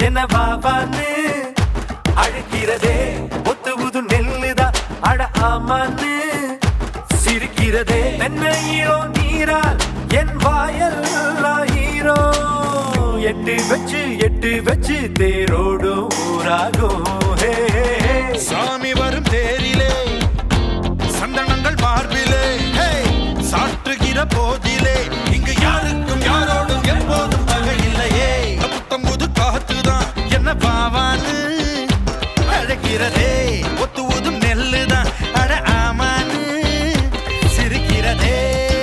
என்ன வாவான்னு அழைக்கிறதே ஒத்து புது நெல்லுதான் அட ஆமான்னு சிரிக்கிறதே என்ன ஹீரோ நீரால் என் வாயெல்லாம் ஹீரோ எட்டு வச்சு எட்டு வச்சு தேரோடும் ஊராகும் ஹே, ஹே, ஹே. சாமி வரும் தேரிலே சந்தனங்கள் மார்பிலே ஹே! சாற்றுகிற போதிலே இங்கு யாருக்கும் யாரோடும் எப்போதும் பகை இல்லையே புத்தம் புது காத்துதான் என்ன பாவான்னு அழைக்கிறதே ஒத்து ஊதும் நெல்லுதான் அட ஆமான்னு சிரிக்கிறதே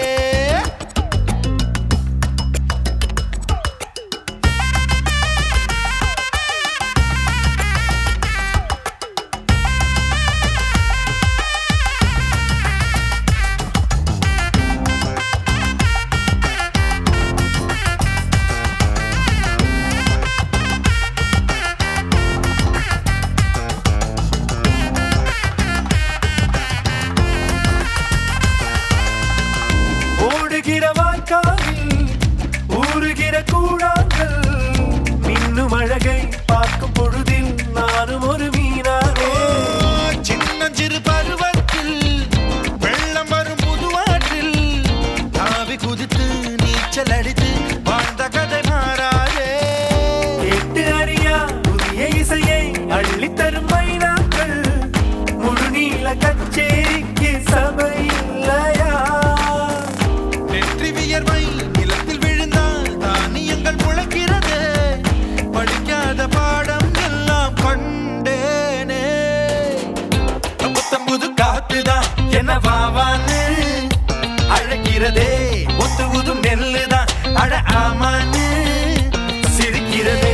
ஓடுகிற வாய்க்காலில் ஊறுகிற கூழாங்கள் மின்னும் அழகை பார்க்கும் பொழுதில் நானும் ஒரு மீனானே சின்னஞ்சிறு பருவத்தில் வெள்ளம் வரும் புதுவாற்றில் தாவி குதித்து நீச்சல் அடித்து வாழ்ந்த கதை மாறாதே கேட்டு அறியா புதிய இசையை அள்ளித்தரும் மைனாக்கள் முழு நீள கச்சேரிக்கு சபை இல்லையா நெற்றி வியர்வை நிலத்தில் விழுந்தால் தானியங்கள் முளைக்கிறது படிக்காத பாடம் எல்லாம் கண்டேனே புத்தம்புது காத்துதான் என்ன வாவான்னு அழைக்கிறதே ஒத்து உதும் நெல்லுதான் அட ஆமான்னு சிரிக்கிறதே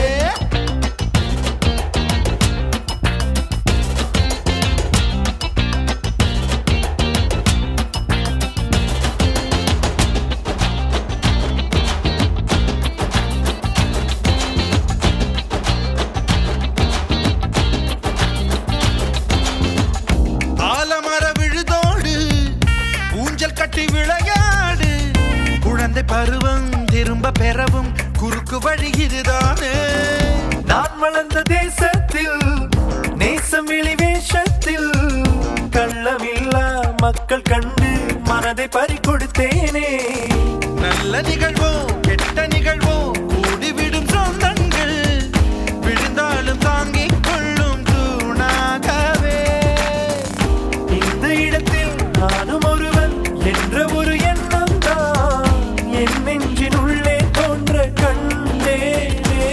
ஆலமர விழுதோடு ஊஞ்சல் கட்டி விளையாடு குழந்தை பருவம் திரும்ப பெறவும் குறுக்கு வழி இதுதானே நான் வளர்ந்த தேசத்தில் நேசம் வெளி வேஷத்தில் கள்ளமில்லா மக்கள் கண்டு மனதை பறி கொடுத்தேனே நல்ல நிகழ்வோ கெட்ட நிகழ்வோ கூடிவிடும் சொந்தங்கள் விழுந்தாலும் தாங்கிக் கொள்ளும் தூணாகவே இந்த இடத்தில் நானும் ஒருவன் என்ற ஒரு எண்ணம் தான் என் நெஞ்சின் உள்ளே தோன்ற கண்டேனே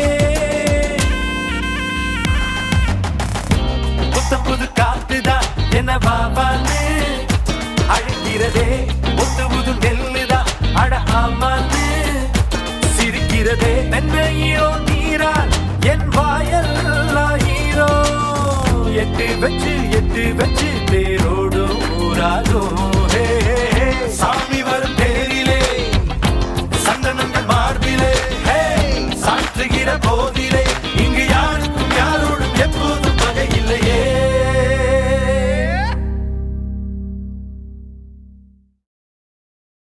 புத்தம் புது காத்துதான் என்ன பாபான்னு அழைக்கிறதே ஒத்து புது நெல்லுதான் அட ஆமான்னு சிரிக்கிறதே நன்மை ஹீரோ நீரால் என் வாயெல்லாம் ஹீரோ எட்டு வச்சு எட்டு வச்சு தேரோடும் ஊராகும்